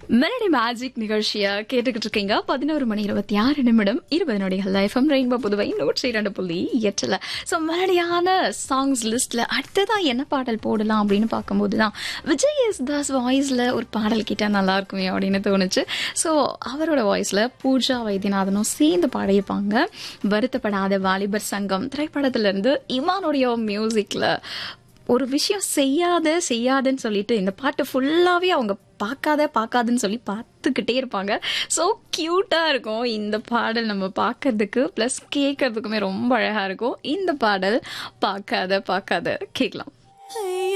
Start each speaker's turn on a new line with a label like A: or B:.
A: melody magic நிகழ்ச்சியை கேட்டுக்கிட்டு இருக்கீங்க பதினோரு மணி இருபத்தி ஆறு நிமிடம் இருபது நொடிகள் எஃப்எம் ரெயின்போ புதுவை நூற்றி இரண்டு புள்ளி எட்டுல ஸோ மெலடியான சாங்ஸ் லிஸ்ட்ல அடுத்ததா என்ன பாடல் போடலாம் அப்படின்னு பார்க்கும்போது தான் விஜய் எஸ் தாஸ் வாய்ஸ்ல ஒரு பாடல் கிட்டா நல்லா இருக்குமே அப்படின்னு தோணுச்சு ஸோ அவரோட வாய்ஸ்ல பூஜா வைத்தியநாதனும் சேர்ந்து பாடியிருப்பாங்க வருத்தப்படாத வாலிபர் சங்கம் திரைப்படத்துல இருந்து இமானுடைய மியூசிக்ல ஒரு விஷயம் செய்யாத செய்யாதன்னு சொல்லிட்டு இந்த பாட்டு ஃபுல்லாவே அவங்க பார்க்காத பார்க்காதுன்னு சொல்லி பார்த்துக்கிட்டே இருப்பாங்க ஸோ க்யூட்டாக இருக்கும் இந்த பாடல் நம்ம பார்க்கறதுக்கு ப்ளஸ் கேட்கறதுக்குமே ரொம்ப அழகாக இருக்கும் இந்த பாடல் பார்க்காத பார்க்காத கேட்கலாம்